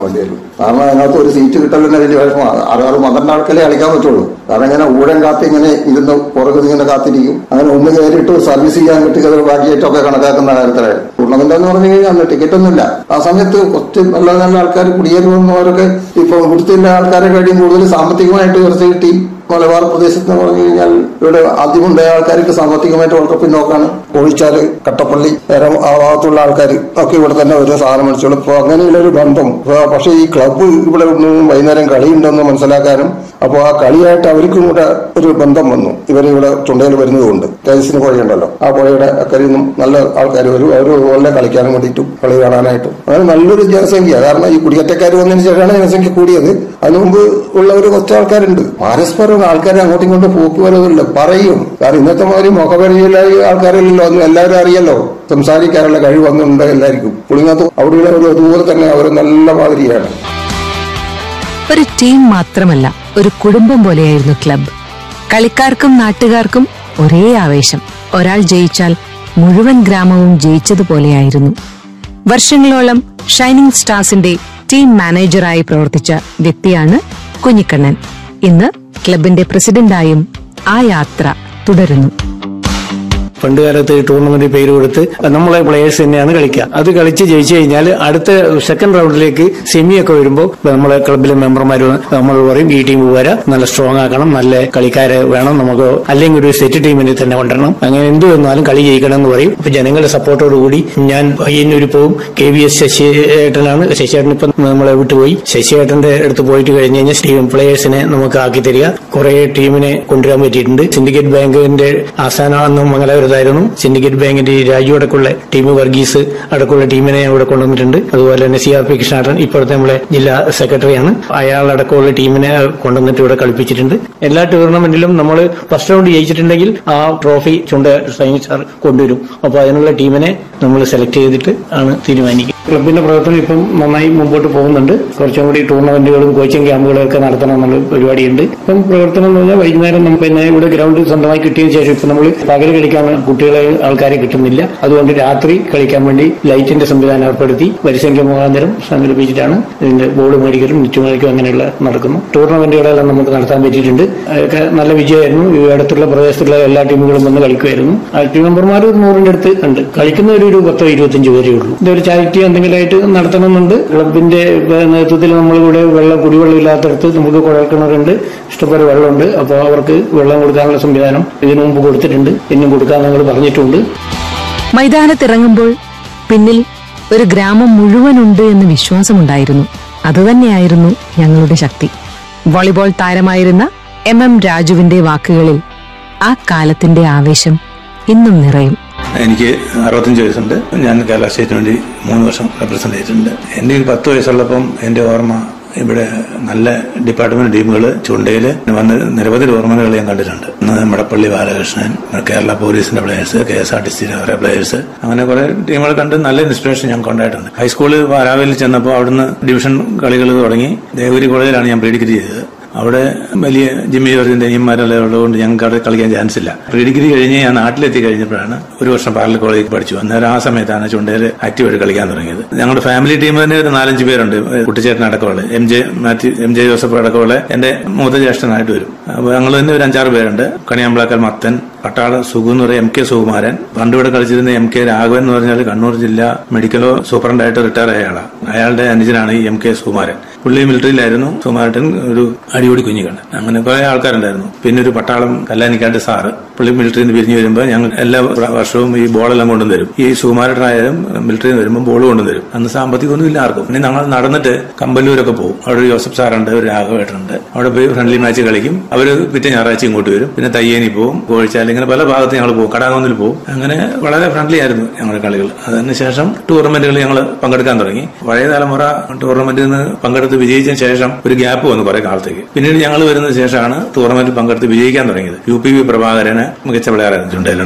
വേണ്ടി വരും കാരണം അതിനകത്ത് ഒരു സീറ്റ് കിട്ടലിന് വലിയ വിഷമമാണ് ആറ് പന്ത്രണ്ട് ആൾക്കല്ലേ കളിക്കാൻ പറ്റുള്ളൂ കാരണം ഇങ്ങനെ ഊഴം കാത്തി ഇങ്ങനെ ഇരുന്ന് പുറകുന്ന് ഇങ്ങനെ കാത്തിരിക്കും അങ്ങനെ ഒന്ന് കയറിയിട്ട് സർവീസ് ചെയ്യാൻ കിട്ടുക ബാക്കിയായിട്ടൊക്കെ കണക്കാക്കുന്ന കാര്യത്തിലായി ടൂർണമെന്റ് എന്ന് പറഞ്ഞു കഴിഞ്ഞാൽ അന്ന് ടിക്കറ്റ് ഒന്നുമില്ല ആ സമയത്ത് കുറച്ച് നല്ല നല്ല ആൾക്കാർ കുടിയേറി വന്നവരൊക്കെ ഇപ്പൊ ഇവിടുത്തെ ആൾക്കാരെ കഴിയും കൂടുതൽ സാമ്പത്തികമായിട്ട് ഉയർച്ച കിട്ടി മലബാർ പ്രദേശത്ത് എന്ന് പറഞ്ഞു കഴിഞ്ഞാൽ ഇവിടെ ആദ്യമുണ്ടായ ആൾക്കാർക്ക് സാമ്പത്തികമായിട്ട് വളരെ പിന്നോക്കാണ് കോഴിച്ചാല് കട്ടപ്പള്ളി നേരം ആ ഭാഗത്തുള്ള ആൾക്കാർ ഒക്കെ ഇവിടെ തന്നെ ഒരു സാധനം മേടിച്ചോളൂ ഇപ്പൊ അങ്ങനെയുള്ള ഒരു ബന്ധം ഇപ്പൊ പക്ഷേ ഈ ക്ലബ്ബ് ഇവിടെ നിന്ന് വൈകുന്നേരം കളിയുണ്ടെന്ന് മനസ്സിലാക്കാനും അപ്പോൾ ആ കളിയായിട്ട് അവർക്കും കൂടെ ഒരു ബന്ധം വന്നു ഇവർ ഇവിടെ ചുണ്ടയിൽ വരുന്നതുകൊണ്ട് തേജസിന് പുഴയുണ്ടല്ലോ ആ പുഴയുടെ അക്കരയിൽ നിന്നും നല്ല ആൾക്കാർ വരും അവർ വളരെ കളിക്കാനും വേണ്ടിയിട്ടും കളി കാണാനായിട്ടും അങ്ങനെ നല്ലൊരു ജനസംഖ്യ കാരണം ഈ കുടിയേറ്റക്കാർ വന്നതിന് ശേഷമാണ് ജനസംഖ്യ കൂടിയത് അതിനു മുമ്പ് ഉള്ള ഒരു കുറച്ച് ആൾക്കാരുണ്ട് പരസ്പരം ആൾക്കാരെ അങ്ങോട്ടും ഇങ്ങോട്ടും പോക്കുവരവില്ല പറയും കാരണം ഇന്നത്തെ മാതിരി മുഖപരിചയമില്ലാത്ത ആൾക്കാരല്ലല്ലോ ഒന്നും എല്ലാവരും അറിയല്ലോ സംസാരിക്കാനുള്ള കഴിവ് വന്നിട്ടുണ്ട് എല്ലാവർക്കും പുളിങ്ങാത്ത അവിടെയുള്ള ഒരു അതുപോലെ തന്നെ അവർ നല്ല മാതിരിയാണ് ഒരു ടീം മാത്രമല്ല ഒരു കുടുംബം പോലെയായിരുന്നു ക്ലബ് കളിക്കാർക്കും നാട്ടുകാർക്കും ഒരേ ആവേശം ഒരാൾ ജയിച്ചാൽ മുഴുവൻ ഗ്രാമവും ജയിച്ചതുപോലെയായിരുന്നു വർഷങ്ങളോളം ഷൈനിങ് സ്റ്റാർസിന്റെ ടീം മാനേജറായി പ്രവർത്തിച്ച വ്യക്തിയാണ് കുഞ്ഞിക്കണ്ണൻ ഇന്ന് ക്ലബിന്റെ പ്രസിഡന്റായും ആ യാത്ര തുടരുന്നു പണ്ട് കാലത്ത് ടൂർണമെന്റ് പേര് കൊടുത്ത് നമ്മളെ പ്ലേയേഴ്സ് തന്നെയാണ് കളിക്കുക അത് കളിച്ച് ജയിച്ചു കഴിഞ്ഞാൽ അടുത്ത സെക്കൻഡ് റൗണ്ടിലേക്ക് സെമി ഒക്കെ വരുമ്പോൾ നമ്മളെ ക്ലബിലെ മെമ്പർമാർ നമ്മൾ പറയും ഈ ടീം വരാം നല്ല സ്ട്രോങ് ആക്കണം നല്ല കളിക്കാരെ വേണം നമുക്ക് അല്ലെങ്കിൽ ഒരു സെറ്റ് ടീമിനെ തന്നെ കൊണ്ടുവരണം അങ്ങനെ എന്ത് വന്നാലും കളി ജയിക്കണം എന്ന് പറയും അപ്പൊ ജനങ്ങളുടെ സപ്പോർട്ടോടുകൂടി ഞാൻ പയ്യന്നൂർ പോവും കെ വി എസ് ശശിയേട്ടനാണ് ശശിയേട്ടൻ ഇപ്പം നമ്മളെ വിട്ടുപോയി ശശിയേട്ടന്റെ അടുത്ത് പോയിട്ട് കഴിഞ്ഞ് കഴിഞ്ഞാൽ ടീം പ്ലേയേഴ്സിനെ നമുക്ക് ആക്കി തരിക കുറെ ടീമിനെ കൊണ്ടുവരാൻ പറ്റിയിട്ടുണ്ട് സിൻഡിക്കേറ്റ് ബാങ്കിന്റെ ആസ്ഥാനം മംഗലാപുരത്തായിരുന്നു സിൻഡിക്കേറ്റ് ബാങ്കിന്റെ ഈ രാജു അടക്കമുള്ള ടീം വർഗീസ് അടക്കമുള്ള ടീമിനെ ഞാൻ ഇവിടെ കൊണ്ടുവന്നിട്ടുണ്ട് അതുപോലെ തന്നെ സി ആർ പി കൃഷ്ണാട്ടൻ ഇപ്പോഴത്തെ നമ്മളെ ജില്ലാ സെക്രട്ടറിയാണ് അയാളടക്കമുള്ള ടീമിനെ കൊണ്ടുവന്നിട്ട് ഇവിടെ കളിപ്പിച്ചിട്ടുണ്ട് എല്ലാ ടൂർണമെന്റിലും നമ്മൾ ഫസ്റ്റ് റൗണ്ട് ജയിച്ചിട്ടുണ്ടെങ്കിൽ ആ ട്രോഫി ചുണ്ട സൈനിക് സാർ കൊണ്ടുവരും അപ്പോൾ അതിനുള്ള ടീമിനെ നമ്മൾ സെലക്ട് ചെയ്തിട്ട് ആണ് തീരുമാനിക്കുക ക്ലബിന്റെ പ്രവർത്തനം ഇപ്പം നന്നായി മുമ്പോട്ട് പോകുന്നുണ്ട് കുറച്ചും കൂടി ടൂർണമെന്റുകളും കോച്ചിങ് ക്യാമ്പുകളും ഒക്കെ നടത്തണം എന്നുള്ള പരിപാടിയുണ്ട് ഇപ്പം പ്രവർത്തനം എന്ന് പറഞ്ഞാൽ വൈകുന്നേരം നമുക്ക് പിന്നെ ഇവിടെ ഗ്രൗണ്ട് സ്വന്തമായി കിട്ടിയതിനു ശേഷം ഇപ്പം നമ്മൾ പകൽ കളിക്കാൻ കുട്ടികളെ ആൾക്കാരെ കിട്ടുന്നില്ല അതുകൊണ്ട് രാത്രി കളിക്കാൻ വേണ്ടി ലൈറ്റിന്റെ സംവിധാനം ഏർപ്പെടുത്തി വരിസംഖ്യ മുഖാന്തരം സംഘടിപ്പിച്ചിട്ടാണ് ഇതിന്റെ ബോർഡ് മേടിക്കലും നിറ്റുമേടിക്കും അങ്ങനെയുള്ള നടക്കുന്നു ടൂർണമെന്റുകളെല്ലാം നമുക്ക് നടത്താൻ പറ്റിയിട്ടുണ്ട് അതൊക്കെ നല്ല വിജയമായിരുന്നു ഈ അടുത്തുള്ള പ്രദേശത്തുള്ള എല്ലാ ടീമുകളും വന്ന് കളിക്കുമായിരുന്നു ആ ടീം മെമ്പർമാർ ഒരു നൂറിന്റെ അടുത്ത് ഉണ്ട് കളിക്കുന്നവർ ഒരു പത്തോ ഇരുപത്തഞ്ച് പേരേ ഉള്ളൂ ഇതൊരു ചാരിറ്റി എന്തെങ്കിലുമായിട്ട് നടത്തണമെന്നുണ്ട് ക്ലബിന്റെ നേതൃത്വത്തിൽ നമ്മളിവിടെ വെള്ളം കുടിവെള്ളം ഇല്ലാത്തടത്ത് നമുക്ക് കുഴൽക്കിണറുണ്ട് ഇഷ്ടംപോലെ വെള്ളമുണ്ട് അപ്പോൾ അവർക്ക് വെള്ളം കൊടുക്കാനുള്ള സംവിധാനം ഇതിനു മുമ്പ് കൊടുത്തിട്ടുണ്ട് ഇന്നും കൊടുക്കാൻ ഞങ്ങൾ പറഞ്ഞിട്ടുണ്ട് മൈതാനത്തിറങ്ങുമ്പോൾ പിന്നിൽ ഒരു ഗ്രാമം മുഴുവനുണ്ട് എന്ന് വിശ്വാസമുണ്ടായിരുന്നു അതുതന്നെയായിരുന്നു ഞങ്ങളുടെ ശക്തി വോളിബോൾ താരമായിരുന്ന എം എം രാജുവിന്റെ വാക്കുകളിൽ ആ കാലത്തിന്റെ ആവേശം ഇന്നും നിറയും എനിക്ക് അറുപത്തഞ്ച് വയസ്സുണ്ട് ഞാൻ കേരള സ്റ്റേറ്റിന് വേണ്ടി മൂന്ന് വർഷം റെപ്രസെന്റ് ചെയ്തിട്ടുണ്ട് എൻ്റെ ഒരു പത്ത് വയസ്സുള്ളപ്പം എൻ്റെ ഓർമ്മ ഇവിടെ നല്ല ഡിപ്പാർട്ട്മെന്റ് ടീമുകൾ ചുണ്ടയിൽ വന്ന് നിരവധി ടൂർണമെന്റുകൾ ഞാൻ കണ്ടിട്ടുണ്ട് ഇന്ന് മടപ്പള്ളി ബാലകൃഷ്ണൻ കേരള പോലീസിന്റെ players K S R T സിയുടെ കുറെ പ്ലേയേഴ്സ് അങ്ങനെ കുറെ ടീമുകൾ കണ്ട് നല്ല ഇൻസ്പിറേഷൻ ഞങ്ങൾക്ക് ഉണ്ടായിട്ടുണ്ട് ഹൈസ്കൂളിൽ രാവിലെ ചെന്നപ്പോൾ അവിടുന്ന് ഡിവിഷൻ കളികൾ തുടങ്ങി ദേവഗിരി കോളേജിലാണ് ഞാൻ പ്രീ ഡിഗ്രി ചെയ്തത് അവിടെ വലിയ ജിമ്മി ജോർജിന്റെ ഇമാരെല്ലാം ഉള്ളതുകൊണ്ട് ഞങ്ങൾക്ക് അവിടെ കളിക്കാൻ ചാൻസ് ഇല്ല പ്രീ ഡിഗ്രി കഴിഞ്ഞ് ഞാൻ നാട്ടിലെത്തി കഴിഞ്ഞപ്പോഴാണ് ഒരു വർഷം പാർലർ കോളേജിൽ പഠിച്ചു അന്നേരം ആ സമയത്താണ് ചുണ്ടേല് ആക്റ്റീവായിട്ട് കളിക്കാൻ തുടങ്ങിയത് ഞങ്ങളുടെ ഫാമിലി ടീം തന്നെ ഒരു നാലഞ്ച് പേരുണ്ട് കുട്ടിച്ചേട്ടൻ അടക്കമുള്ള M J Mathew M J Joseph അടക്കമുള്ള എന്റെ മൂത്ത ജ്യേഷ്ഠനായിട്ട് വരും അപ്പൊ ഞങ്ങൾ തന്നെ ഒരു അഞ്ചാറ് പേരുണ്ട് കണിയാമ്പിളക്കൽ മത്തൻ പട്ടാള സുഖു എന്ന് പറയും എം കെ സുകുമാരൻ പണ്ട് ഇവിടെ കളിച്ചിരുന്ന എം കെ രാഘവൻ എന്ന് പറഞ്ഞാൽ കണ്ണൂർ ജില്ലാ മെഡിക്കലോ സൂപ്രണ്ടായിട്ട് റിട്ടയർ ആയ ആളാണ് അയാളുടെ അനുജനാണ് ഈ എം കെ സുകുമാരൻ പുള്ളി മിലിറ്ററിയിലായിരുന്നു സുകുമാരൻ ഒരു അടിപൊളി കുഞ്ഞുകണ്ട് അങ്ങനെ കുറെ ആൾക്കാരുണ്ടായിരുന്നു പിന്നെ ഒരു പട്ടാളം കല്ലാനിക്കാട്ട് സാറ് പുള്ളി മിലിറ്ററിയിൽ നിന്ന് പിരിഞ്ഞു വരുമ്പോൾ ഞങ്ങൾ എല്ലാ വർഷവും ഈ ബോളെല്ലാം കൊണ്ടുവരും ഈ സുകുമാരനായാലും മിലിറ്ററിയിൽ നിന്ന് വരുമ്പോൾ ബോൾ കൊണ്ടുവരും അന്ന് സാമ്പത്തികമൊന്നും ഇല്ല ആർക്കും പിന്നെ ഞങ്ങൾ നടന്നിട്ട് കമ്പല്ലൂരൊക്കെ പോകും അവിടെ ഒരു ജോസഫ് സാറുണ്ട് ഒരു രാഘവേട്ടനുണ്ട് അവിടെ പോയി ഫ്രണ്ട്ലി മാച്ച് കളിക്കും അവര് പിറ്റേ ഞായറാഴ്ച ഇങ്ങോട്ട് വരും പിന്നെ തയ്യേനി പോകും കോഴിച്ചാൽ ഇങ്ങനെ പല ഭാഗത്ത് ഞങ്ങൾ പോകും കടാകുന്നിൽ പോകും അങ്ങനെ വളരെ ഫ്രണ്ട്ലി ആയിരുന്നു ഞങ്ങളുടെ കളികൾ അതിനുശേഷം ടൂർണമെന്റുകൾ ഞങ്ങൾ പങ്കെടുക്കാൻ തുടങ്ങി പഴയ തലമുറ ടൂർണമെന്റിൽ നിന്ന് പങ്കെടുത്ത് വിജയിച്ചതിന് ശേഷം ഒരു ഗ്യാപ്പ് വന്നു കുറെ കാലത്തേക്ക് പിന്നീട് ഞങ്ങൾ വരുന്ന ശേഷമാണ് ടൂർണമെന്റിൽ പങ്കെടുത്ത് വിജയിക്കാൻ തുടങ്ങിയത് യു പി വി പ്രഭാകരന് മികച്ച പ്ലെയറായിരുന്നു ചുണ്ടയിലുണ്ടായിരുന്നത്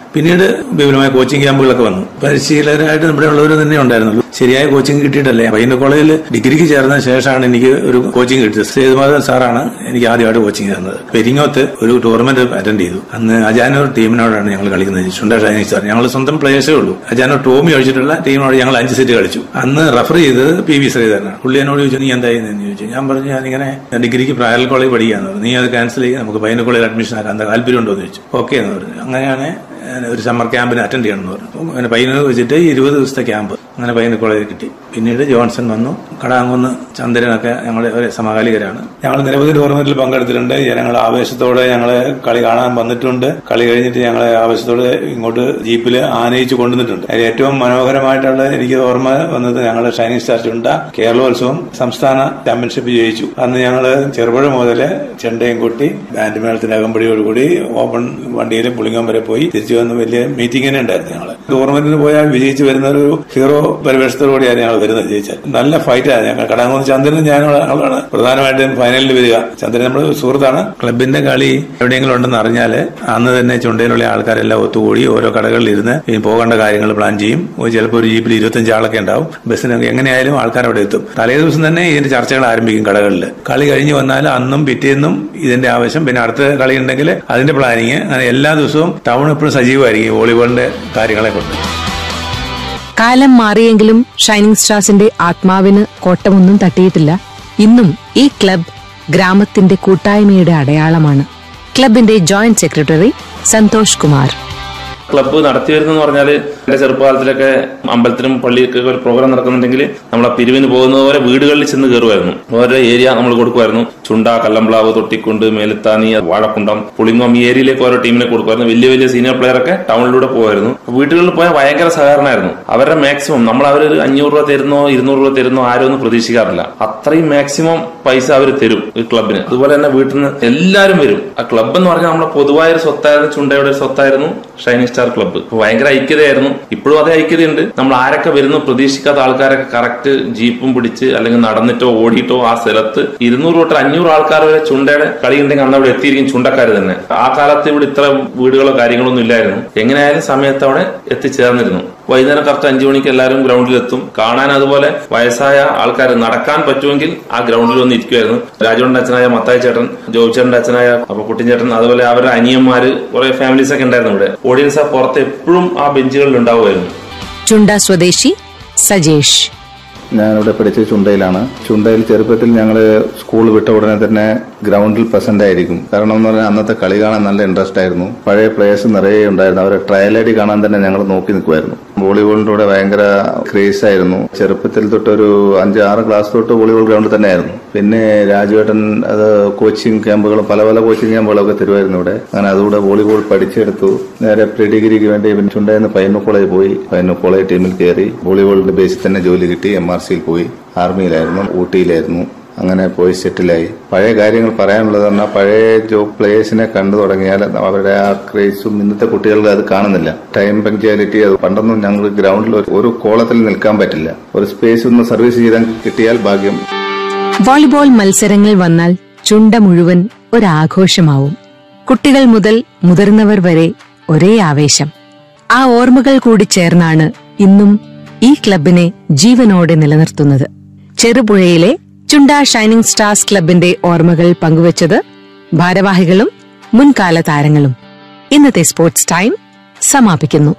പിന്നീട് വിപുലമായ കോച്ചിങ് ക്യാമ്പുകളൊക്കെ വന്നു പരിശീലകരായിട്ട് നമ്മുടെ ഉള്ളവർ തന്നെ ഉണ്ടായിരുന്നുള്ളൂ ശരിയായ കോച്ചിങ് കിട്ടിയിട്ടല്ലേ പയ്യന്നൂർ കോളേജിൽ ഡിഗ്രിക്ക് ചേർന്ന ശേഷമാണ് എനിക്ക് ഒരു കോച്ചിങ് കിട്ടിയത് സേതുമാധവൻ സാറാണ് എനിക്ക് ആദ്യമായിട്ട് കോച്ചിങ് തന്നത് പെരിങ്ങോത്ത് ഒരു ടൂർണമെന്റ് അറ്റൻഡ് ചെയ്തു അന്ന് അജാനൂർ ടീമിനോടാണ് ഞങ്ങൾ കളിക്കുന്നത് ചുണ്ട ഷൈനി സാർ ഞങ്ങൾ സ്വന്തം പ്ലേയേഴ്സേ ഉള്ളൂ അജാനൂർ ടോമി ഒഴിച്ചിട്ടുള്ള ടീമിനോട് ഞങ്ങൾ അഞ്ച് സെറ്റ് കളിച്ചു അന്ന് റഫർ ചെയ്തത് പി വി ശ്രീധരനാണ് പുള്ളി എന്നോട് ചോദിച്ചു നീ എന്തായിരുന്നു ചോദിച്ചു ഞാൻ പറഞ്ഞു ഞാനിങ്ങനെ ഡിഗ്രിക്ക് പ്രായൽ കോളേജ് പഠിക്കാന്ന് പറഞ്ഞു നീ അത് ക്യാൻസൽ ചെയ്ത് നമുക്ക് പയ്യന്നൂർ കോളേജിൽ അഡ്മിഷൻ ആക്കാൻ എന്താ താല്പര്യം ഉണ്ടോ എന്ന് ചോദിച്ചു ഓക്കെ എന്ന് പറഞ്ഞു അങ്ങനെയാണ് ഞാൻ ഒരു സമ്മർ ക്യാമ്പിന് അറ്റൻഡ് ചെയ്യണം എന്ന് പറഞ്ഞു അപ്പം അങ്ങനെ പയ്യന്നൂർ വെച്ചിട്ട് ഇരുപത് ദിവസത്തെ ക്യാമ്പ് അങ്ങനെ പയ്യന്നൂർ കോളേജിൽ കിട്ടി പിന്നീട് ജോൺസൺ വന്നു കടാങ്കുന്ന് ചന്ദ്രനൊക്കെ ഞങ്ങളുടെ ഒരു സമകാലികരാണ് ഞങ്ങൾ നിരവധി ടൂർണമെന്റിൽ പങ്കെടുത്തിട്ടുണ്ട് ജനങ്ങൾ ആവേശത്തോടെ ഞങ്ങളെ കളി കാണാൻ വന്നിട്ടുണ്ട് കളി കഴിഞ്ഞിട്ട് ഞങ്ങളെ ആവേശത്തോടെ ഇങ്ങോട്ട് ജീപ്പിൽ ആനയിച്ച് കൊണ്ടുവന്നിട്ടുണ്ട് അതിൽ ഏറ്റവും മനോഹരമായിട്ടുള്ള എനിക്ക് ഓർമ്മ വന്നത് ഞങ്ങളുടെ ഷൈനിങ് സ്റ്റാർ ചുണ്ട കേരളോത്സവം സംസ്ഥാന ചാമ്പ്യൻഷിപ്പ് ജയിച്ചു അന്ന് ഞങ്ങൾ ചെറുപുഴ മുതൽ ചെണ്ടയും കൊട്ടി ബാൻഡ് മേളത്തിന്റെ അകമ്പടിയോടുകൂടി ഓപ്പൺ വണ്ടിയിൽ പുളിങ്ങം വരെ പോയി തിരിച്ചു വന്ന് വലിയ മീറ്റിംഗ് തന്നെ ഉണ്ടായിരുന്നു ഞങ്ങൾ ടൂർണമെന്റിന് പോയാൽ വിജയിച്ച് വരുന്ന ഒരു ഹീറോ പരിവേഷത്തോടുകൂടിയാണ് ഞങ്ങൾ വരുന്നത് ജയിച്ചാൽ നല്ല ഫൈറ്റാണ് ഞങ്ങൾ കടാങ്കുന്ന് ചന്ദ്രനും ഞാനാണ് പ്രധാനമായിട്ടും ഫൈനലിൽ വരിക ചന്ദ്രൻ നമ്മുടെ സുഹൃത്താണ് ക്ലബിന്റെ കളി എവിടെയെങ്കിലും ഉണ്ടെന്ന് അറിഞ്ഞാൽ അന്ന് തന്നെ ചുണ്ടയിലുള്ള ആൾക്കാരെല്ലാം ഒത്തുകൂടി ഓരോ കടകളിൽ ഇരുന്ന് ഇനി പോകേണ്ട കാര്യങ്ങൾ പ്ലാൻ ചെയ്യും ഒരു ചിലപ്പോൾ ഒരു ജീപ്പിൽ ഇരുപത്തഞ്ച് ആളൊക്കെ ഉണ്ടാവും ബസ്സിന് എങ്ങനെയായാലും ആൾക്കാർ അവിടെ എത്തും തലേ ദിവസം തന്നെ ഇതിന്റെ ചർച്ചകൾ ആരംഭിക്കും കടകളിൽ കളി കഴിഞ്ഞ് വന്നാൽ അന്നും പിറ്റേന്നും ഇതിന്റെ ആവശ്യം പിന്നെ അടുത്ത കളി ഉണ്ടെങ്കിൽ അതിന്റെ പ്ലാനിങ് അങ്ങനെ എല്ലാ ദിവസവും ടൗൺ എപ്പോഴും സജീവമായിരിക്കും വോളിബോളിന്റെ കാര്യങ്ങളെ കൊണ്ട് കാലം മാറിയെങ്കിലും ഷൈനിങ് സ്റ്റാർസിന്റെ ആത്മാവിന് കോട്ടമൊന്നും തട്ടിയിട്ടില്ല ഇന്നും ഈ ക്ലബ് ഗ്രാമത്തിന്റെ കൂട്ടായ്മയുടെ അടയാളമാണ് ക്ലബിന്റെ joint secretary Santhosh Kumar club നടത്തി വരുന്നെന്ന് പറഞ്ഞാൽ എന്റെ ചെറുപ്പകാലത്തിലൊക്കെ അമ്പലത്തിലും പള്ളിയൊക്കെ ഒരു പ്രോഗ്രാം നടക്കുന്നുണ്ടെങ്കിൽ നമ്മൾ ആ പിരിവിന് പോകുന്നത് പോലെ വീടുകളിൽ ചെന്ന് കയറുമായിരുന്നു ഓരോ ഏരിയ നമ്മൾ കൊടുക്കുമായിരുന്നു ചുണ്ട കല്ലമ്പ്ലാവ് തൊട്ടിക്കുണ്ട് മേലത്താനി വാഴക്കുണ്ടം പുളിങ്ങം ഈ ഏരിയയിലേക്ക് ഓരോ ടീമിനെ കൊടുക്കുമായിരുന്നു വലിയ വലിയ സീനിയർ പ്ലെയർ ഒക്കെ ടൗണിലൂടെ പോകുമായിരുന്നു വീടുകളിൽ പോയാൽ ഭയങ്കര സഹകരണമായിരുന്നു അവരുടെ മാക്സിമം നമ്മൾ അവർ അഞ്ഞൂറ് രൂപ തരുന്നോ ഇരുന്നൂറ് രൂപ തരുന്നോ ആരും ഒന്നും പ്രതീക്ഷിക്കാറില്ല അത്രയും മാക്സിമം പൈസ അവർ തരും ഈ ക്ലബിന് അതുപോലെ തന്നെ വീട്ടിൽ നിന്ന് എല്ലാവരും വരും ആ ക്ലബ് എന്ന് പറഞ്ഞാൽ നമ്മുടെ പൊതുവായ ഒരു സ്വത്തായിരുന്നു ചുണ്ടയുടെ ഒരു സ്വത്തായിരുന്നു ഷൈനിങ് സ്റ്റാർ ക്ലബ്ബ് ഭയങ്കര ഐക്യതയായിരുന്നു ഇപ്പോഴും അതേ ഐക്യതയുണ്ട് നമ്മൾ ആരൊക്കെ വരുന്നു പ്രതീക്ഷിക്കാത്ത ആൾക്കാരൊക്കെ കറക്റ്റ് ജീപ്പും പിടിച്ച് അല്ലെങ്കിൽ നടന്നിട്ടോ ഓടിയിട്ടോ ആ സ്ഥലത്ത് ഇരുന്നൂറ് തൊട്ട് അഞ്ഞൂറ് ആൾക്കാർ വരെ ചുണ്ടയുടെ കളി ഉണ്ടെങ്കിൽ അന്ന് അവിടെ എത്തിയിരിക്കും ചുണ്ടക്കാർ തന്നെ ആ കാലത്ത് ഇവിടെ ഇത്ര വീടുകളോ കാര്യങ്ങളൊന്നും ഇല്ലായിരുന്നു എങ്ങനെയായാലും സമയത്ത് അവിടെ എത്തിച്ചേർന്നിരുന്നു വൈകുന്നേരം കറക്റ്റ് അഞ്ചു മണിക്ക് എല്ലാവരും ഗ്രൗണ്ടിലെത്തും കാണാൻ അതുപോലെ വയസ്സായ ആൾക്കാർ നടക്കാൻ പറ്റുമെങ്കിൽ ആ ഗ്രൗണ്ടിൽ വന്ന് ഇരിക്കുമായിരുന്നു രാജുവിന്റെ അച്ഛനായ മത്തായി ചേട്ടൻ ജോബിച്ചേട്ടന്റെ അച്ഛനായ അപ്പൊ കുട്ടിച്ചേട്ടൻ അതുപോലെ അവരുടെ അനിയന്മാര് കുറെ ഫാമിലീസ് ഒക്കെ ഉണ്ടായിരുന്നു ഇവിടെ ഓഡിയൻസ് ആ പുറത്ത് എപ്പോഴും ആ ബെഞ്ചുകളിൽ ഉണ്ടാവുമായിരുന്നു ചുണ്ട സ്വദേശി സജേഷ് ഞാനിവിടെ പഠിച്ചത് ചുണ്ടയിലാണ് ചുണ്ടയിൽ ചെറുപ്പത്തിൽ ഞങ്ങൾ സ്കൂൾ വിട്ട ഉടനെ തന്നെ ഗ്രൗണ്ടിൽ പ്രസന്റ് ആയിരിക്കും കാരണം എന്ന് പറഞ്ഞാൽ അന്നത്തെ കളി കാണാൻ നല്ല ഇൻട്രസ്റ്റ് ആയിരുന്നു പഴയ പ്ലേയേഴ്സ് നിറയെ ഉണ്ടായിരുന്നു അവരെ ട്രയൽ ഐഡി കാണാൻ തന്നെ ഞങ്ങൾ നോക്കി നിൽക്കുമായിരുന്നു വോളിബോളിന്റെ കൂടെ ഭയങ്കര ക്രേസ് ആയിരുന്നു ചെറുപ്പത്തിൽ തൊട്ട് ഒരു അഞ്ച് ആറ് ക്ലാസ് തൊട്ട് വോളിബോൾ ഗ്രൗണ്ടിൽ തന്നെയായിരുന്നു പിന്നെ രാജുവേട്ടൻ അത് കോച്ചിങ് ക്യാമ്പുകളും പല പല കോച്ചിങ് ക്യാമ്പുകളൊക്കെ തരുമായിരുന്നു ഇവിടെ അങ്ങനെ അതുകൂടെ വോളിബോൾ പഠിച്ചെടുത്തു നേരെ പ്രീ ഡിഗ്രിക്ക് വേണ്ടി പിന്നെ ചുണ്ടയെന്ന് പയ്യന്നൂർ കോളേജ് പോയി പയ്യന്നൂർ കോളേജ് ടീമിൽ കയറി വോളിബോളിന്റെ ബേസിൽ തന്നെ ജോലി കിട്ടി എം ആർ സിയിൽ പോയി ആർമിയിലായിരുന്നു ഊട്ടിയിലായിരുന്നു അങ്ങനെ പോയി സെറ്റിലായി പഴയ കാര്യങ്ങൾ പറയാനുള്ളത് പറഞ്ഞാൽ പഴയ ജോബ് പ്ലേയേഴ്സിനെ കണ്ടു തുടങ്ങിയാൽ അവരുടെ ആ ക്രേസും ഇന്നത്തെ കുട്ടികളുടെ അത് കാണുന്നില്ല ടൈം പങ്ക്ച്വാലിറ്റി അത് പണ്ടൊന്നും ഞങ്ങൾ ഗ്രൗണ്ടിൽ ഒരു- ഒരു കോളത്തിൽ നിൽക്കാൻ പറ്റില്ല ഒരു സ്പേസ് ഒന്ന് സർവീസ് ചെയ്താൽ കിട്ടിയാൽ ഭാഗ്യം വോളിബോൾ മത്സരങ്ങൾ വന്നാൽ ചുണ്ട മുഴുവൻ ഒരാഘോഷമാവും കുട്ടികൾ മുതൽ മുതിർന്നവർ വരെ ഒരേ ആവേശം ആ ഓർമ്മകൾ കൂടി ചേർന്നാണ് ഇന്നും ഈ ക്ലബിനെ ജീവനോടെ നിലനിർത്തുന്നത് ചെറുപുഴയിലെ ചുണ്ട ഷൈനിങ് സ്റ്റാർസ് ക്ലബിന്റെ ഓർമ്മകൾ പങ്കുവച്ചത് ഭാരവാഹികളും മുൻകാല താരങ്ങളും ഇന്നത്തെ സ്പോർട്സ് ടൈം സമാപിക്കുന്നു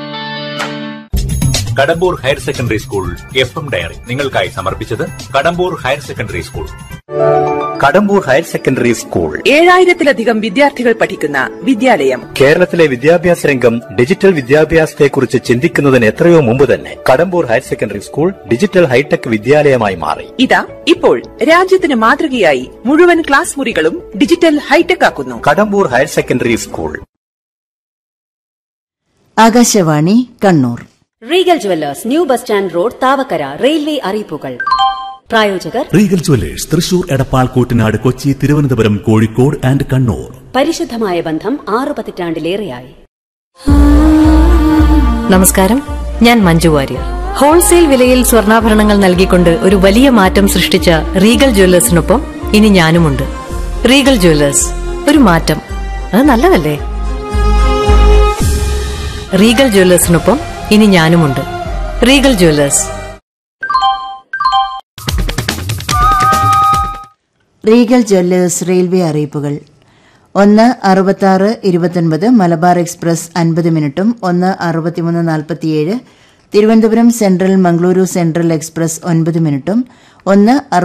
Kadambur higher secondary school F M diary നിങ്ങൾക്കായി സമർപ്പിച്ചത് Kadambur higher secondary school Kadambur higher secondary school ഏഴായിരത്തിലധികം വിദ്യാർത്ഥികൾ പഠിക്കുന്ന വിദ്യാലയം കേരളത്തിലെ വിദ്യാഭ്യാസ രംഗം ഡിജിറ്റൽ വിദ്യാഭ്യാസത്തെക്കുറിച്ച് ചിന്തിക്കുന്നതിന് എത്രയോ മുമ്പ് തന്നെ Kadambur higher secondary school digital hi-tech വിദ്യാലയമായി മാറി ഇതാ ഇപ്പോൾ രാജ്യത്തിന് മാതൃകയായി മുഴുവൻ ക്ലാസ് മുറികളും ഡിജിറ്റൽ ഹൈടെക് ആക്കുന്നു Kadambur higher secondary school Akashvani Kannur Regal Jewellers new bus stand road Thavakkara railway അറിയിപ്പുകൾ പ്രായോജകർ Regal Jewellers Thrissur Edappal Kuttanad Kochi Thiruvananthapuram Kozhikode and Kannur പരിശുദ്ധമായ ബന്ധം ആറു പതിറ്റാണ്ടിലേറെയായി നമസ്കാരം ഞാൻ മഞ്ജു വാര്യർ ഹോൾസെയിൽ വിലയിൽ സ്വർണ്ണാഭരണങ്ങൾ നൽകിക്കൊണ്ട് ഒരു വലിയ മാറ്റം സൃഷ്ടിച്ച റീഗൽ ജ്വല്ലേഴ്സിനൊപ്പം ഇനി ഞാനുമുണ്ട് റീഗൽ ജ്വല്ലേഴ്സ് ഒരു മാറ്റം അത് നല്ലതല്ലേ റീഗൽ ജ്വല്ലേഴ്സിനൊപ്പം ഇനി ഞാനുമുണ്ട് Regal Jewellers Regal Jewellers railway അറിയിപ്പുകൾ ഒന്ന് അറുപത്താറ് ഇരുപത്തൊൻപത് മലബാർ എക്സ്പ്രസ് അൻപത് മിനിറ്റും ഒന്ന് അറുപത്തിമൂന്ന് നാൽപ്പത്തിയേഴ് Thiruvananthapuram Central Mangaluru Central express ഒൻപത് മിനിറ്റും ഒന്ന്